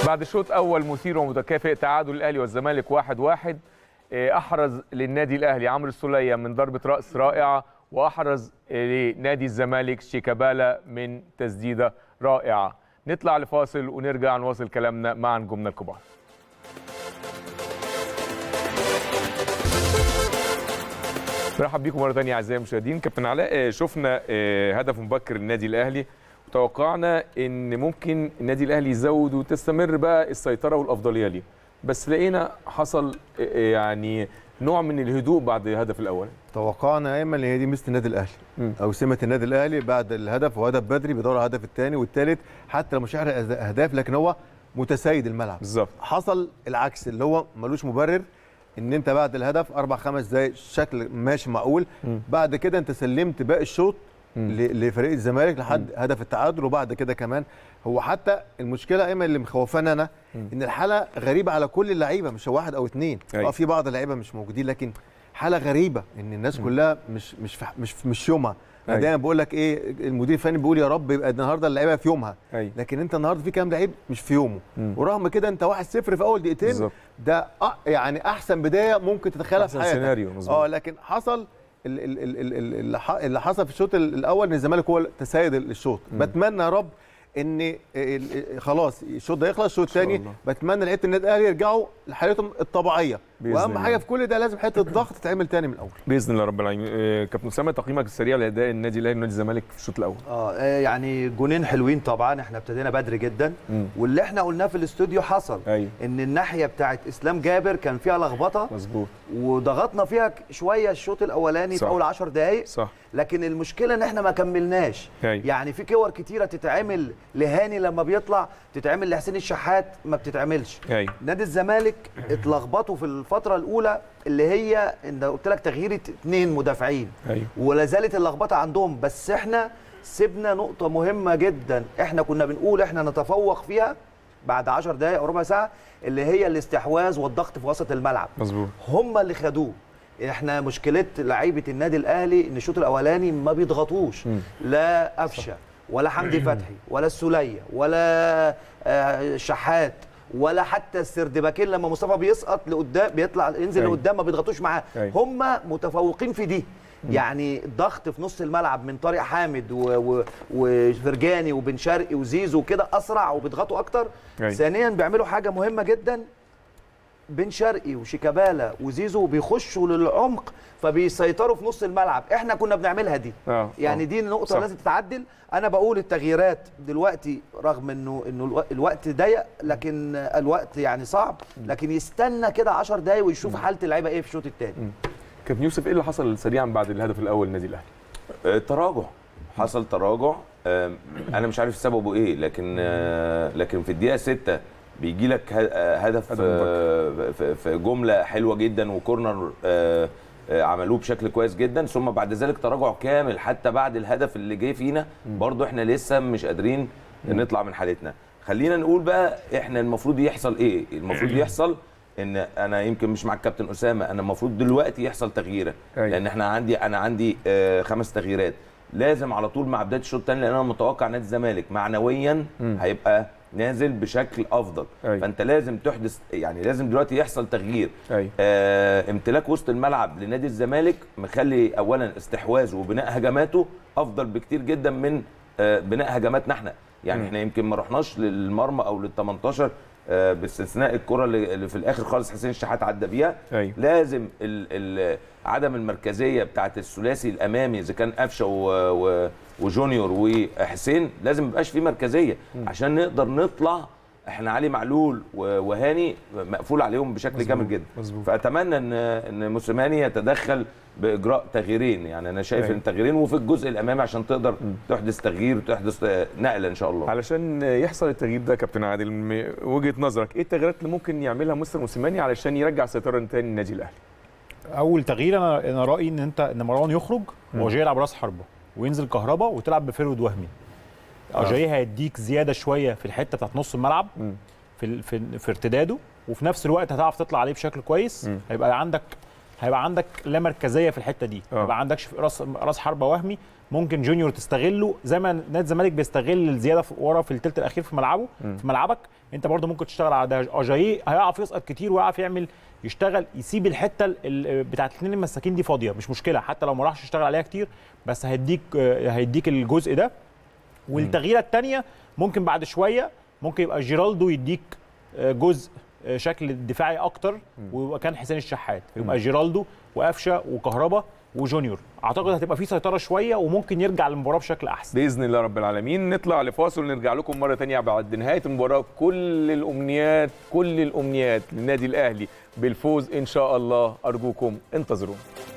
بعد شوط اول مثير ومتكافئ تعادل الاهلي والزمالك واحد واحد آه، احرز للنادي الاهلي عمرو السوليه من ضربه راس رائعه واحرز آه، لنادي الزمالك شيكابالا من تسديده رائعه نطلع لفاصل ونرجع نواصل كلامنا مع نجومنا الكبار مرحب بيكم مره ثانيه اعزائي المشاهدين كابتن علاء آه، شفنا آه، هدف مبكر للنادي الاهلي وتوقعنا ان ممكن النادي الاهلي يزود وتستمر بقى السيطره والافضليه ليه بس لقينا حصل آه، آه، يعني نوع من الهدوء بعد الهدف الاول توقعنا ايمن ان هي دي ميزه النادي الاهلي مم. او سمه النادي الاهلي بعد الهدف وهدف بدري بيدور على الهدف الثاني والثالث حتى لو مش يحرق اهداف لكن هو متسيد الملعب بالظبط حصل العكس اللي هو ملوش مبرر ان انت بعد الهدف اربع خمس دقايق شكل ماشي معقول مم. بعد كده انت سلمت باقي الشوط مم. ل- لفريق الزمالك لحد هدف التعادل وبعد كده كمان هو حتى المشكله ايمن اللي مخوفانا انا ان الحاله غريبه على كل اللعيبه مش واحد او اثنين أيوة. اه في بعض اللعيبه مش موجودين لكن حاله غريبه ان الناس كلها مش مش في مش مش يومها انا أيوة. دايما بقول لك ايه المدير الفني بيقول يا رب يبقى النهارده اللعيبه في يومها أيوة. لكن انت النهارده في كام لعيب مش في يومه مم. ورغم كده انت 1-0 في اول دقيقتين بالظبط. ده أ- يعني احسن بدايه ممكن تتخيلها في أحسن حياتك سيناريو، مظبوط. اه لكن حصل ال- ال- ال- ال- ال- اللي ح- اللي حصل في الشوط ال- الاول ان الزمالك هو تسيد الشوط بتمنى يا رب ان ال- ال- خلاص الشوط ده يخلص الشوط شاء الثاني الله. بتمنى لعيبه النادي الاهلي يرجعوا لحالتهم الطبيعيه بإذن واهم الله. حاجه في كل ده لازم حته الضغط تتعمل تاني من الاول باذن الله رب العالمين آه، كابتن اسامه تقييمك السريع لاداء النادي الاهلي ونادي الزمالك في الشوط الاول اه آه، يعني جونين حلوين طبعا احنا ابتدينا بدري جدا مم. واللي احنا قلناه في الاستوديو حصل أيوة. ان الناحيه بتاعت اسلام جابر كان فيها لخبطه مظبوط وضغطنا فيها ك- شويه الشوط الاولاني صح. في اول 10 دقائق صح لكن المشكله ان احنا ما كملناش أيوة. يعني في كور كتيره تتعمل لهاني لما بيطلع تتعمل لحسين الشحات ما بتتعملش ايوه نادي الزمالك اتلخبطوا في الفتره الاولى اللي هي ان قلت لك تغيير اثنين مدافعين ايوه ولا زالت اللخبطه عندهم بس احنا سيبنا نقطه مهمه جدا احنا كنا بنقول احنا نتفوق فيها بعد 10 دقائق او ربع ساعه اللي هي الاستحواذ والضغط في وسط الملعب مظبوط هم اللي خدوه احنا مشكله لعيبه النادي الاهلي ان الشوط الاولاني ما بيضغطوش مم. لا قفشه ولا حمدي فتحي ولا السوليه ولا آه، شحات ولا حتى السردباكين لما مصطفى بيسقط لقدام بيطلع ينزل أيوة. لقدام ما بيضغطوش معاه أيوة. هم متفوقين في دي يعني ضغط في نص الملعب من طارق حامد و- و- وفرجاني وبن شرقي وزيزو كده اسرع وبيضغطوا اكتر أيوة. ثانيا بيعملوا حاجه مهمه جدا بن شرقي وشيكابالا وزيزو بيخشوا للعمق فبيسيطروا في نص الملعب احنا كنا بنعملها دي اه يعني آه. دي النقطه صح. لازم تتعدل انا بقول التغييرات دلوقتي رغم انه انه الو- الوقت ضيق لكن الوقت يعني صعب لكن يستنى كده 10 دقايق ويشوف حاله اللعيبه ايه في الشوط الثاني كابتن يوسف ايه اللي حصل سريعا بعد الهدف الاول للنادي الاهلي آه، تراجع حصل تراجع آم، انا مش عارف سببه ايه لكن آه، لكن في الدقيقه 6 بيجي لك ه- آه، هدف هدف آه، في- في جمله حلوه جدا وكورنر آه، آه، عملوه بشكل كويس جدا ثم بعد ذلك تراجع كامل حتى بعد الهدف اللي جه فينا برضو احنا لسه مش قادرين نطلع من حالتنا خلينا نقول بقى احنا المفروض يحصل ايه المفروض يحصل ان انا يمكن مش مع الكابتن اسامه انا المفروض دلوقتي يحصل تغييره أيوة. لان احنا عندي انا عندي آه، خمس تغييرات لازم على طول مع بدايه الشوط الثاني لان انا متوقع نادي الزمالك معنويا هيبقى نازل بشكل افضل أيوة. فانت لازم تحدث يعني لازم دلوقتي يحصل تغيير أيوة. آه امتلاك وسط الملعب لنادي الزمالك مخلي اولا استحواذه وبناء هجماته افضل بكتير جدا من آه بناء هجماتنا احنا يعني مم. احنا يمكن ما رحناش للمرمى او لل 18 آه باستثناء الكره اللي اللي في الاخر خالص حسين الشحات عدى بيها أيوة. لازم ال ال عدم المركزيه بتاعت الثلاثي الامامي اذا كان قفشه و- و- وجونيور وحسين لازم ما يبقاش في مركزيه عشان نقدر نطلع احنا علي معلول و- وهاني مقفول عليهم بشكل مظبوط، كامل جدا مظبوط. فاتمنى ان ان موسيماني يتدخل باجراء تغييرين يعني انا شايف أيوة. ان تغييرين وفي الجزء الامامي عشان تقدر تحدث تغيير وتحدث آه، نقله ان شاء الله علشان يحصل التغيير ده كابتن عادل من وجهه نظرك ايه التغييرات اللي ممكن يعملها مستر موسيماني علشان يرجع السيطره تاني للنادي الاهلي اول تغيير انا انا رايي ان انت ان مروان يخرج وجاي يلعب راس حربه وينزل كهربا وتلعب بفرود وهمي اجاي هيديك زياده شويه في الحته بتاعت نص الملعب مم. في ال- في, في ارتداده وفي نفس الوقت هتعرف تطلع عليه بشكل كويس مم. هيبقى عندك هيبقى عندك لا مركزيه في الحته دي آه. ما يبقى عندكش في راس راس حربه وهمي ممكن جونيور تستغله زي ما نادي الزمالك بيستغل الزياده في- ورا في الثلث الاخير في ملعبه في ملعبك انت برضه ممكن تشتغل على ده اجاييه هيقف يسقط كتير ويقف يعمل يشتغل يسيب الحته ال- ال- بتاعت الاثنين المساكين دي فاضيه مش مشكله حتى لو ما راحش يشتغل عليها كتير بس هيديك آه، هيديك الجزء ده والتغييره الثانيه ممكن بعد شويه ممكن يبقى جيرالدو يديك آه، جزء آه، شكل دفاعي اكتر ويبقى كان حسين الشحات يبقى جيرالدو وقفشه وكهربا وجونيور اعتقد هتبقى في سيطره شويه وممكن يرجع للمباراه بشكل احسن باذن الله رب العالمين نطلع لفاصل ونرجع لكم مره تانية بعد نهايه المباراه كل الامنيات كل الامنيات للنادي الاهلي بالفوز ان شاء الله ارجوكم انتظرونا